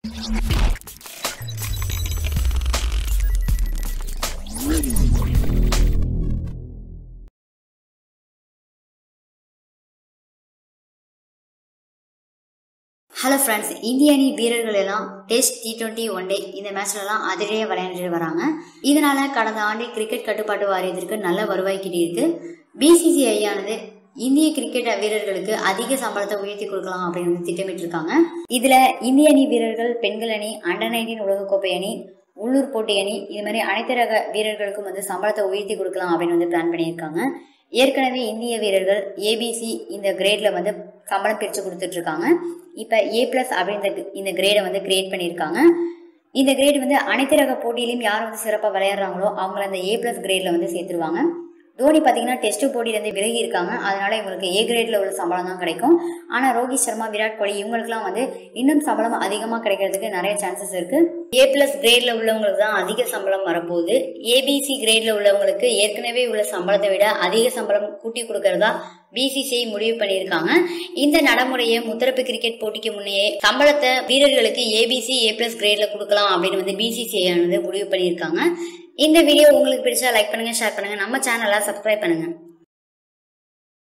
hello friends இந்திய அணி வீரர்கள் எல்லாம் test T twenty one day இந்த மேட்ச்லலாம் அதிலேயே விளையாண்டுட்டு வராங்க இதனால கடந்த ஆண்டு கிரிக்கெட் கட்டுப்பாட்டு வாரியத்திற்கு நல்ல வருவாய் கிட்டியிருக்கு பிசிசிஐ ஆனது இந்திய கிரிக்கெட் வீரர்களுக்கு அதிக சம்பளத்தை உயர்த்தி கொடுக்கலாம் அப்படின்னு வந்து திட்டமிட்டிருக்காங்க இதுல இந்திய அணி வீரர்கள் பெண்கள் அணி அண்டர் நைன்டீன் உலகக்கோப்பை அணி உள்ளூர் போட்டி அணி இது மாதிரி அனைத்து ரக வீரர்களுக்கும் வந்து சம்பளத்தை உயர்த்தி கொடுக்கலாம் அப்படின்னு வந்து பிளான் பண்ணியிருக்காங்க ஏற்கனவே இந்திய வீரர்கள் ஏபிசி இந்த கிரேட்ல வந்து சம்பளம் பிரித்து கொடுத்துட்டு இருக்காங்க இப்போ ஏ பிளஸ் அப்படின்ற இந்த கிரேடை வந்து கிரியேட் பண்ணியிருக்காங்க இந்த கிரேட் வந்து அனைத்து ரக போட்டியிலையும் யார் வந்து சிறப்பாக விளையாடுறாங்களோ அவங்கள அந்த ஏ பிளஸ் கிரேட்ல வந்து சேர்த்துருவாங்க தோனி பார்த்தீங்கன்னா டெஸ்ட் போட்டியிலேருந்து விலகி இருக்காங்க அதனால இவங்களுக்கு ஏ கிரேட்ல உள்ள சம்பளம் தான் கிடைக்கும் ஆனால் ரோஹித் சர்மா விராட் கோலி இவங்களுக்குலாம் வந்து இன்னும் சம்பளம் அதிகமாக கிடைக்கிறதுக்கு நிறைய சான்சஸ் இருக்கு ஏ பிளஸ் கிரேட்ல உள்ளவங்களுக்கு தான் அதிக சம்பளம் வரப்போகுது ஏபிசி கிரேட்ல உள்ளவங்களுக்கு ஏற்கனவே உள்ள சம்பளத்தை விட அதிக சம்பளம் கூட்டி கொடுக்கறதா பிசிசிஐ முடிவு பண்ணியிருக்காங்க இந்த நடைமுறையை முத்தரப்பு கிரிக்கெட் போட்டிக்கு முன்னே சம்பளத்தை வீரர்களுக்கு ஏபிசி ஏ பிளஸ் கிரேட்ல கொடுக்கலாம் அப்படின்னு வந்து பிசிசிஐ ஆனது முடிவு பண்ணியிருக்காங்க இந்த வீடியோ உங்களுக்கு பிடிச்சா லைக் பண்ணுங்க ஷேர் பண்ணுங்க நம்ம சேனலை சப்ஸ்கிரைப் பண்ணுங்க